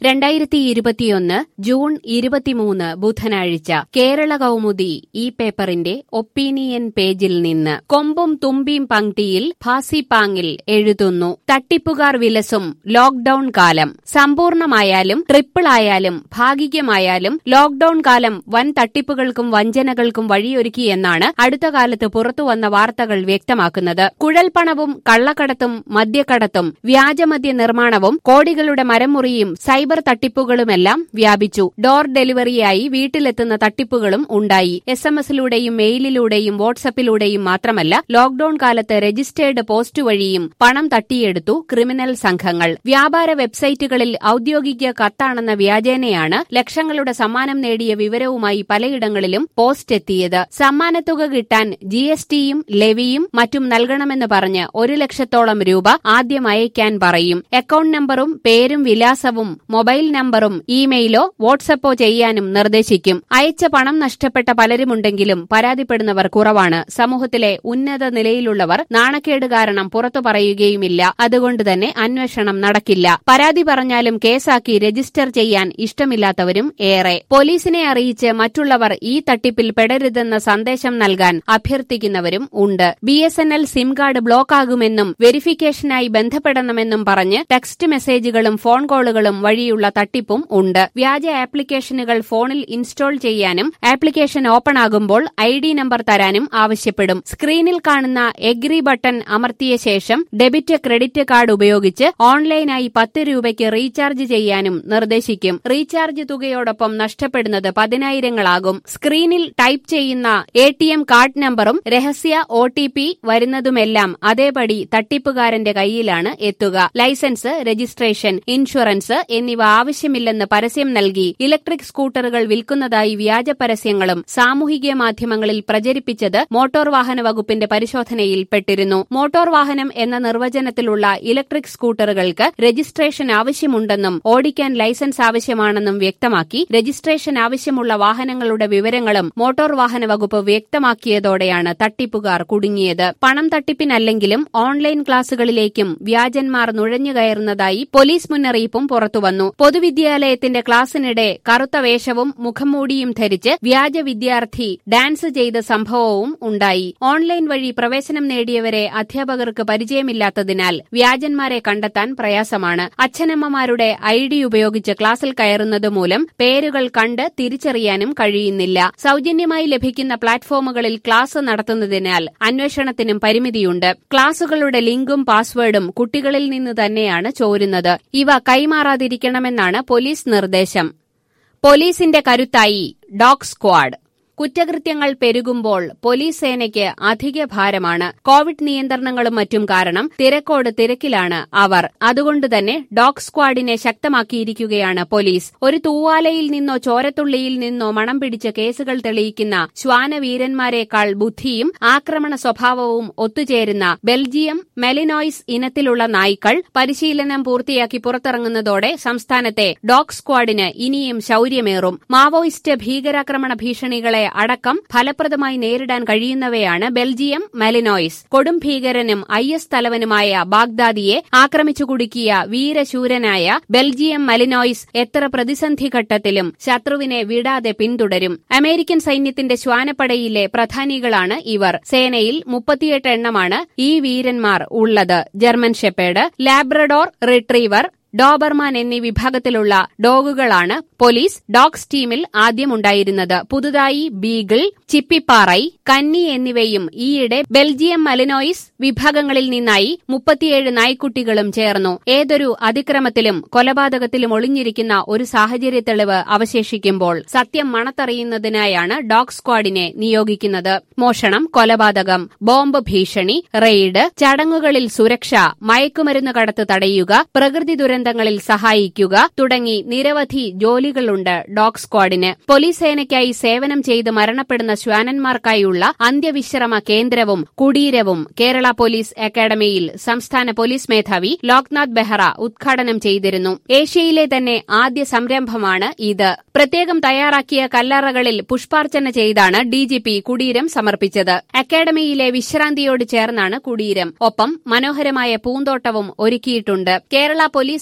രണ്ടായിരത്തി ഇരുപത്തിയൊന്ന് ജൂൺ ഇരുപത്തിമൂന്ന് ബുധനാഴ്ച കേരള കൗമുദി ഈ പേപ്പറിന്റെ ഒപ്പീനിയൻ പേജിൽ നിന്ന് കൊമ്പും തുമ്പിയും പങ്ക്തിയിൽ ഭാസിപ്പാങ്ങിൽ എഴുതുന്നു തട്ടിപ്പുകാർ വിലസും ലോക്ഡൌൺ കാലം സമ്പൂർണമായാലും ട്രിപ്പിൾ ആയാലും ഭാഗികമായാലും ലോക്ഡൌൺ കാലം വൻ തട്ടിപ്പുകൾക്കും വഞ്ചനകൾക്കും വഴിയൊരുക്കിയെന്നാണ് അടുത്ത കാലത്ത് പുറത്തുവന്ന വാർത്തകൾ വ്യക്തമാക്കുന്നത് കുഴൽപ്പണവും കള്ളക്കടത്തും മദ്യക്കടത്തും വ്യാജമദ്യ നിർമ്മാണവും കോടികളുടെ മരമുറിയും സൈബർ തട്ടിപ്പുകളുമെല്ലാം വ്യാപിച്ചു ഡോർ ഡെലിവറിയായി വീട്ടിലെത്തുന്ന തട്ടിപ്പുകളും ഉണ്ടായി എസ് എം എസിലൂടെയും മെയിലിലൂടെയും വാട്സപ്പിലൂടെയും മാത്രമല്ല ലോക്ഡൌൺ കാലത്ത് രജിസ്റ്റേർഡ് പോസ്റ്റ് വഴിയും പണം തട്ടിയെടുത്തു ക്രിമിനൽ സംഘങ്ങൾ വ്യാപാര വെബ്സൈറ്റുകളിൽ ഔദ്യോഗിക കത്താണെന്ന വ്യാജേനയാണ് ലക്ഷങ്ങളുടെ സമ്മാനം നേടിയ വിവരവുമായി പലയിടങ്ങളിലും പോസ്റ്റ് എത്തിയത് സമ്മാനത്തുക കിട്ടാൻ ജി എസ് ടിയും ലെവിയും മറ്റും നൽകണമെന്ന് പറഞ്ഞ് ഒരു ലക്ഷത്തോളം രൂപ ആദ്യം അയക്കാൻ പറയും അക്കൌണ്ട് നമ്പറും പേരും വിലാസവും മൊബൈൽ നമ്പറും ഇമെയിലോ വാട്സപ്പോ ചെയ്യാനും നിർദ്ദേശിക്കും അയച്ച പണം നഷ്ടപ്പെട്ട പലരുമുണ്ടെങ്കിലും പരാതിപ്പെടുന്നവർ കുറവാണ് സമൂഹത്തിലെ ഉന്നത നിലയിലുള്ളവർ നാണക്കേട് കാരണം പുറത്തു പറയുകയുമില്ല അതുകൊണ്ട് തന്നെ അന്വേഷണം നടക്കില്ല പരാതി പറഞ്ഞാലും കേസാക്കി രജിസ്റ്റർ ചെയ്യാൻ ഇഷ്ടമില്ലാത്തവരും ഏറെ പോലീസിനെ അറിയിച്ച് മറ്റുള്ളവർ ഈ തട്ടിപ്പിൽ പെടരുതെന്ന സന്ദേശം നൽകാൻ അഭ്യർത്ഥിക്കുന്നവരും ഉണ്ട് B S N L sim card ബ്ലോക്കാകുമെന്നും വെരിഫിക്കേഷനായി ബന്ധപ്പെടണമെന്നും പറഞ്ഞ് ടെക്സ്റ്റ് മെസ്സേജുകളും ഫോൺ കോളുകളും വഴിയുള്ള തട്ടിപ്പും ഉണ്ട് വ്യാജ ആപ്ലിക്കേഷനുകൾ ഫോണിൽ ഇൻസ്റ്റാൾ ചെയ്യാനും ആപ്ലിക്കേഷൻ ഓപ്പൺ ആകുമ്പോൾ ഐ ഡി നമ്പർ തരാനും ആവശ്യപ്പെടും സ്ക്രീനിൽ കാണുന്ന എഗ്രി ബട്ടൺ അമർത്തിയ ശേഷം ഡെബിറ്റ് ക്രെഡിറ്റ് കാർഡ് ഉപയോഗിച്ച് ഓൺലൈനായി പത്ത് രൂപയ്ക്ക് റീചാർജ് ചെയ്യാനും നിർദ്ദേശിക്കും റീചാർജ് തുകയോടൊപ്പം നഷ്ടപ്പെടുന്നത് പതിനായിരങ്ങളാകും സ്ക്രീനിൽ ടൈപ്പ് ചെയ്യുന്ന എ ടി എം കാർഡ് നമ്പറും രഹസ്യ ഒ ടി പി വരുന്നതുമെല്ലാം അതേപടി തട്ടിപ്പുകാരന്റെ കയ്യിലാണ് എത്തുക ലൈസൻസ് രജിസ്ട്രേഷൻ ഇൻഷുറൻസ് എന്നിവ ആവശ്യമില്ലെന്ന് പരസ്യം നൽകി ഇലക്ട്രിക് സ്കൂട്ടറുകൾ വിൽക്കുന്നതായി വ്യാജ പരസ്യങ്ങളും സാമൂഹിക മാധ്യമങ്ങളിൽ പ്രചരിപ്പിച്ചത് മോട്ടോർ വാഹന വകുപ്പിന്റെ പരിശോധനയിൽ പെട്ടിരുന്നു മോട്ടോർ വാഹനം എന്ന നിർവചനത്തിലുള്ള ഇലക്ട്രിക് സ്കൂട്ടറുകൾക്ക് രജിസ്ട്രേഷൻ ആവശ്യമുണ്ടെന്നും ഓടിക്കാൻ ലൈസൻസ് ആവശ്യമാണെന്നും വ്യക്തമാക്കി രജിസ്ട്രേഷൻ ആവശ്യമുള്ള വാഹനങ്ങളുടെ വിവരങ്ങളും മോട്ടോർ വാഹന വകുപ്പ് വ്യക്തമാക്കിയതോടെയാണ് തട്ടിപ്പുകാർ കുടുങ്ങിയത് പണം തട്ടിപ്പിനല്ലെങ്കിലും ഓൺലൈൻ ക്ലാസുകളിലേക്കും വ്യാജന്മാർ നുഴഞ്ഞുകയറുന്നതായി പോലീസ് മുന്നറിയിപ്പും പുറത്തുവന്നു പൊതുവിദ്യാലയത്തിന്റെ ക്ലാസ്സിനിടെ കറുത്ത വേഷവും മുഖംമൂടിയും ധരിച്ച് വ്യാജ വിദ്യാർത്ഥി ഡാൻസ് ചെയ്ത സംഭവവും ഉണ്ടായി ഓൺലൈൻ വഴി പ്രവേശനം നേടിയവരെ അധ്യാപകർക്ക് പരിചയമില്ലാത്തതിനാൽ വ്യാജന്മാരെ കണ്ടെത്താൻ പ്രയാസമാണ് അച്ഛനമ്മമാരുടെ ഐ ഡി ഉപയോഗിച്ച് ക്ലാസ്സിൽ കയറുന്നത് മൂലം പേരുകൾ കണ്ട് തിരിച്ചറിയാനും കഴിയുന്നില്ല സൌജന്യമായി ലഭിക്കുന്ന പ്ലാറ്റ്ഫോമുകളിൽ ക്ലാസ് നടത്തുന്നതിനാൽ അന്വേഷണത്തിനും പരിമിതിയുണ്ട് ക്ലാസുകളുടെ ലിങ്കും പാസ്വേഡും കുട്ടികളിൽ നിന്ന് തന്നെയാണ് ചോരുന്നത് ഇവ കൈമാറാതിരിക്കണമെന്നാണ് പോലീസ് നിർദ്ദേശം പോലീസിന്റെ കരുത്തായി ഡോഗ് സ്ക്വാഡ് കുറ്റകൃത്യങ്ങൾ പെരുകുമ്പോൾ പോലീസ് സേനയ്ക്ക് അധിക ഭാരമാണ് കോവിഡ് നിയന്ത്രണങ്ങളും മറ്റും കാരണം തിരക്കോട് തിരക്കിലാണ് അവർ അതുകൊണ്ടുതന്നെ ഡോഗ് സ്ക്വാഡിനെ ശക്തമാക്കിയിരിക്കുകയാണ് പോലീസ് ഒരു തൂവാലയിൽ നിന്നോ ചോരത്തുള്ളിയിൽ നിന്നോ മണം പിടിച്ച കേസുകൾ തെളിയിക്കുന്ന ശ്വാനവീരന്മാരെക്കാൾ ബുദ്ധിയും ആക്രമണ സ്വഭാവവും ഒത്തുചേരുന്ന ബെൽജിയം മെലിനോയ്സ് ഇനത്തിലുള്ള നായ്ക്കൾ പരിശീലനം പൂർത്തിയാക്കി പുറത്തിറങ്ങുന്നതോടെ സംസ്ഥാനത്തെ ഡോഗ് സ്ക്വാഡിന് ഇനിയും ശൌര്യമേറും മാവോയിസ്റ്റ് ഭീകരാക്രമണ ഭീഷണികളെ അടക്കം ഫലപ്രദമായി നേരിടാൻ കഴിയുന്നവയാണ് ബെൽജിയം മെലിനോയ്സ് കൊടും ഭീകരനും ഐ എസ് തലവനുമായ ബാഗ്ദാദിയെ ആക്രമിച്ചു കുടുക്കിയ വീരശൂരനായ ബെൽജിയം മലിനോയ്സ് എത്ര പ്രതിസന്ധി ഘട്ടത്തിലും ശത്രുവിനെ വിടാതെ പിന്തുടരും അമേരിക്കൻ സൈന്യത്തിന്റെ ശ്വാനപ്പടയിലെ പ്രധാനികളാണ് ഇവർ സേനയിൽ മുപ്പത്തിയെട്ട് എണ്ണമാണ് ഈ വീരന്മാർ ഉള്ളത് German shepherd Labrador retriever Doberman എന്നീ വിഭാഗത്തിലുള്ള ഡോഗുകളാണ് പോലീസ് ഡോഗ്സ് ടീമിൽ ആദ്യമുണ്ടായിരുന്നത് പുതുതായി ബീഗിൾ ചിപ്പിപ്പാറൈ കന്നി എന്നിവയും ഈയിടെ ബെൽജിയം മലിനോയിസ് വിഭാഗങ്ങളിൽ നിന്നായി മുപ്പത്തിയേഴ് നായ്ക്കുട്ടികളും ചേർന്നു ഏതൊരു അതിക്രമത്തിലും കൊലപാതകത്തിലും ഒളിഞ്ഞിരിക്കുന്ന ഒരു സാഹചര്യ തെളിവ് അവശേഷിക്കുമ്പോൾ സത്യം മണത്തറിയുന്നതിനായാണ് ഡോഗ് സ്ക്വാഡിനെ നിയോഗിക്കുന്നത് മോഷണം കൊലപാതകം ബോംബ് ഭീഷണി റെയ്ഡ് ചടങ്ങുകളിൽ സുരക്ഷ മയക്കുമരുന്ന് കടത്ത് തടയുക പ്രകൃതി ദുരന്തങ്ങളിൽ സഹായിക്കുക തുടങ്ങി നിരവധി ജോലികളുണ്ട് ഡോഗ് സ്ക്വാഡിന് പോലീസ് സേനയ്ക്കായി സേവനം ചെയ്ത് മരണപ്പെടുന്ന ശ്വാനന്മാർക്കായുള്ള അന്ത്യവിശ്രമ കേന്ദ്രവും കുടീരവും കേരള പോലീസ് അക്കാദമിയിൽ സംസ്ഥാന പോലീസ് മേധാവി ലോക്നാഥ് ബെഹ്റ ഉദ്ഘാടനം ചെയ്തിരുന്നു ഏഷ്യയിലെ തന്നെ ആദ്യ സംരംഭമാണ് ഇത് പ്രത്യേകം തയ്യാറാക്കിയ കല്ലറകളിൽ പുഷ്പാർച്ചന ചെയ്താണ് ഡിജിപി കുടീരം സമർപ്പിച്ചത് അക്കാദമിയിലെ വിശ്രാന്തിയോട് ചേർന്നാണ് കുടീരം ഒപ്പം മനോഹരമായ പൂന്തോട്ടവും ഒരുക്കിയിട്ടുണ്ട് കേരള പോലീസ്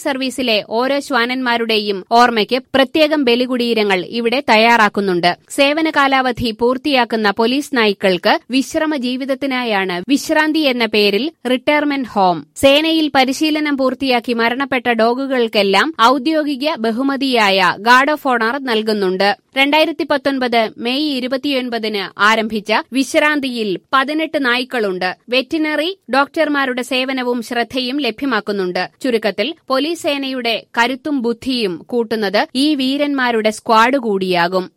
സർവീസിലെ ഓരോ ശ്വാനന്മാരുടെയും ഓർമ്മയ്ക്ക് പ്രത്യേകം ബലികുടീരങ്ങൾ ഇവിടെ തയ്യാറാക്കുന്നുണ്ട് സേവന കാലാവധി പൂർത്തിയാക്കുന്ന പോലീസ് നായ്ക്കൾക്ക് വിശ്രമ ജീവിതത്തിനായാണ് വിശ്രാന്തി എന്ന പേരിൽ റിട്ടയർമെന്റ് ഹോം സേനയിൽ പരിശീലനം പൂർത്തിയാക്കി മരണപ്പെട്ട ഡോഗുകൾക്കെല്ലാം ഔദ്യോഗിക ബഹുമതിയായ ഗാർഡ് ഓഫ് ഓണർ നൽകുന്നുണ്ട് രണ്ടായിരത്തി പത്തൊൻപത് മെയ് ഇരുപത്തിയൊൻപതിന് ആരംഭിച്ച വിശ്രാന്തിയിൽ പതിനെട്ട് നായ്ക്കളുണ്ട് വെറ്റിനറി ഡോക്ടർമാരുടെ സേവനവും ശ്രദ്ധയും ലഭ്യമാക്കുന്നുണ്ട് ചുരുക്കത്തിൽ പോലീസ് സേനയുടെ കരുത്തും ബുദ്ധിയും കൂട്ടുന്നത് ഈ വീരന്മാരുടെ സ്ക്വാഡ് കൂടിയാകും